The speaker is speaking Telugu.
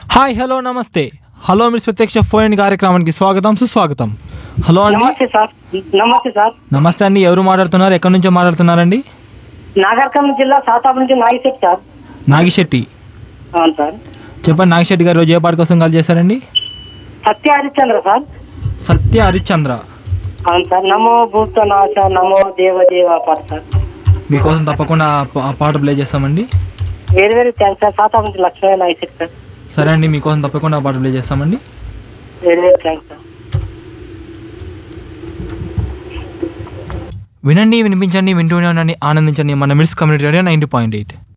హాయ్ హలో నమస్తే హలో మీరు ప్రత్యక్ష ఫోన్ కార్యక్రమానికి స్వాగతం సుస్వాగతం హలో అండి నమస్తే సార్ నమస్తే సార్ నమస్తే అండి ఎవరు మాట్లాడుతున్నారు ఎక్కడి నుంచో మాట్లాడుతున్నారండి నాగర్కర్నూలు జిల్లా సాతాపు నుంచి నాగిశెట్టి సార్ నాగిశెట్టి అవును సార్ చెప్పండి నాగిశెట్టి గారు రోజు ఏ పాట కోసం కాల్ చేశారండి సత్య హరిశ్చంద్ర సార్ సత్య హరిశ్చంద్ర అవును సార్ నమో భూతనాశ నమో దేవ దేవ పాట సార్ మీకోసం తప్పకుండా ఆ పా- ఆ పాట ప్లే చేస్తామండి వేరు వేరు థ్యాంక్స్ సార్ సాతాపు నుంచి లక్ష్మీ నాగిశెట్టి సార్ సరే అండి మీకోసం తప్పకుండా ఆ పాట ప్లే చేస్తామండి వేరు వేరు థ్యాంక్స్ సార్ వినండి వినిపించండి వింటూనే ఉండండి ఆనందించండి మన mids community radio ninety point eight